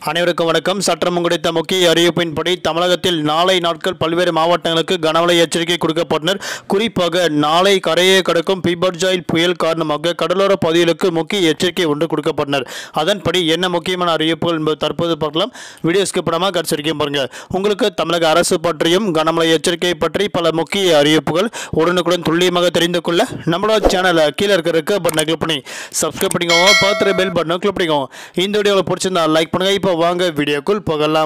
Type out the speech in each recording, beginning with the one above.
அனைவருக்கும் வணக்கம் சற்றம் கிடைத்த முக்கிய அறிவிப்பின்படி தமிழகத்தில் நாளை நாட்கள் பல்வேறு மாவட்டங்களுக்கு கனமழை எச்சரிக்கை கொடுக்கப்பட்டனர் குறிப்பாக நாளை கரையை கடக்கும் பிபர்ஜாயில் புயல் காரணமாக கடலோர பகுதிகளுக்கு முக்கிய எச்சரிக்கை ஒன்று கொடுக்கப்பட்டனர் அதன்படி என்ன முக்கியமான அறிவிப்புகள் என்பது தற்போது பார்க்கலாம் வீடியோ ஸ்கிப் பண்ணாமல் கடைசி பாருங்க உங்களுக்கு தமிழக அரசு பற்றியும் கனமழை எச்சரிக்கை பற்றி பல முக்கிய அறிவிப்புகள் உடனுக்குடன் துல்லியமாக தெரிந்து கொள்ள நம்மளோட சேனலை கீழே இருக்க இருக்க பட்டனை கிளிக் பண்ணி சப்ஸ்கிரைப் பண்ணிக்கோங்க பார்த்துட்டு பெல் பட்டனை கிளிக் பண்ணிக்கோங்க இந்த வீடியோவில் பிடிச்சிருந்தா லைக் பண்ணுங்க இப்போ வாங்க வீடியோக்குள் போகலாம்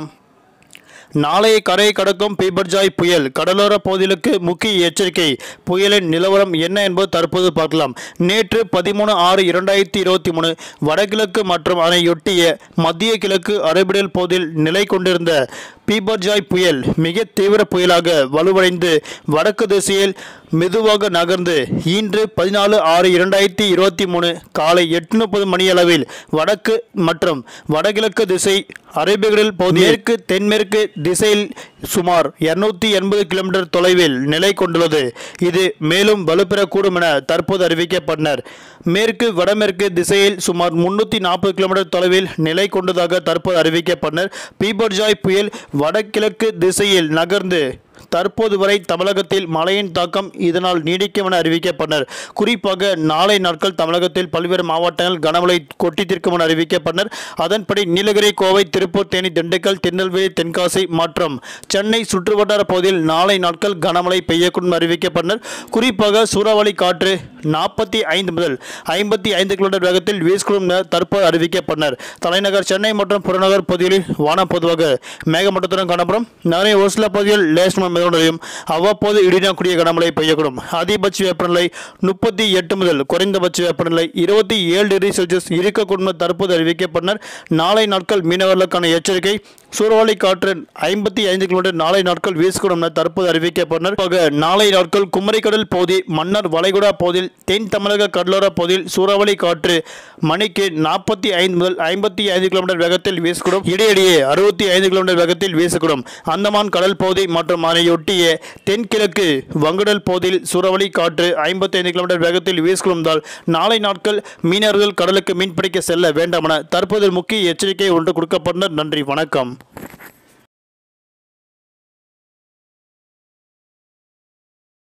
நாளை கரை கடக்கும் பீபர்ஜாய் புயல் கடலோர பகுதிகளுக்கு முக்கிய எச்சரிக்கை புயலின் நிலவரம் என்ன என்பது தற்போது பார்க்கலாம் நேற்று பதிமூணு ஆறு இரண்டாயிரத்தி இருபத்தி மூணு வடகிழக்கு மற்றும் அதனையொட்டிய மத்திய கிழக்கு அரபிடல் பகுதியில் நிலை கொண்டிருந்த பீபர்ஜாய் புயல் மிக தீவிர புயலாக வலுவடைந்து வடக்கு திசையில் மெதுவாக நகர்ந்து இன்று பதினாலு ஆறு இரண்டாயிரத்தி இருபத்தி மூணு காலை எட்டு முப்பது மணியளவில் வடக்கு மற்றும் வடகிழக்கு திசை அரேபியகடல் பகுதி மேற்கு தென்மேற்கு திசையில் சுமார் இருநூத்தி எண்பது கிலோமீட்டர் தொலைவில் நிலை கொண்டுள்ளது இது மேலும் வலுப்பெறக்கூடும் என தற்போது அறிவிக்கப்பட்டனர் மேற்கு வடமேற்கு திசையில் சுமார் முன்னூற்றி நாற்பது கிலோமீட்டர் தொலைவில் நிலை கொண்டதாக தற்போது அறிவிக்கப்பட்டனர் பீபர்ஜாய் புயல் வடகிழக்கு திசையில் நகர்ந்து தற்போது வரை தமிழகத்தில் மழையின் தாக்கம் இதனால் நீடிக்கும் என அறிவிக்கப்பட்டனர் குறிப்பாக நாளை நாட்கள் தமிழகத்தில் பல்வேறு மாவட்டங்கள் கனமழை கொட்டி தீர்க்கும் என அறிவிக்கப்பட்டனர் அதன்படி நீலகிரி கோவை திருப்பூர் தேனி திண்டுக்கல் திருநெல்வேலி தென்காசி மற்றும் சென்னை சுற்றுவட்டார பகுதியில் நாளை நாட்கள் கனமழை பெய்யக்கூடும் என அறிவிக்கப்பட்டனர் குறிப்பாக சூறாவளி காற்று நாற்பத்தி ஐந்து முதல் ஐம்பத்தி ஐந்து கிலோமீட்டர் வேகத்தில் வீசக்கூடும் என தற்போது அறிவிக்கப்பட்டனர் தலைநகர் சென்னை மற்றும் புறநகர் பகுதிகளில் வானம் பொதுவாக மேகமூட்டத்துடன் காணப்படும் நிறைய ஒரு சில பகுதியில் லேஸ்மன் மிதனையும் அவ்வப்போது இடினக்கூடிய கனமழை பெய்யக்கூடும் அதிகபட்ச வெப்பநிலை முப்பத்தி எட்டு முதல் குறைந்தபட்ச வெப்பநிலை இருபத்தி ஏழு டிகிரி செல்சியஸ் இருக்கக்கூடும் என தற்போது அறிவிக்கப்பட்டனர் நாளை நாட்கள் மீனவர்களுக்கான எச்சரிக்கை சூறாவளி காற்று ஐம்பத்தி ஐந்து கிலோமீட்டர் நாளை நாட்கள் வீசக்கூடும் என தற்போது அறிவிக்கப்பட்டனர் ஆக நாளை நாட்கள் குமரிக்கடல் பகுதி மன்னர் வளைகுடா பகுதியில் தென் தமிழக கடலோர பகுதியில் சூறாவளி காற்று மணிக்கு நாற்பத்தி ஐந்து முதல் ஐம்பத்தி ஐந்து கிலோமீட்டர் வேகத்தில் வீசக்கூடும் இடையிடையே அறுபத்தி ஐந்து கிலோமீட்டர் வேகத்தில் வீசக்கூடும் அந்தமான் கடல் பகுதி மற்றும் அதனையொட்டிய தென்கிழக்கு வங்கடல் பகுதியில் சூறாவளி காற்று ஐம்பத்தி ஐந்து கிலோமீட்டர் வேகத்தில் வீசக்கூடும்தால் நாளை நாட்கள் மீனவர்கள் கடலுக்கு மீன்பிடிக்க செல்ல வேண்டாம் என தற்போது முக்கிய எச்சரிக்கை ஒன்று கொடுக்கப்பட்டனர் நன்றி வணக்கம்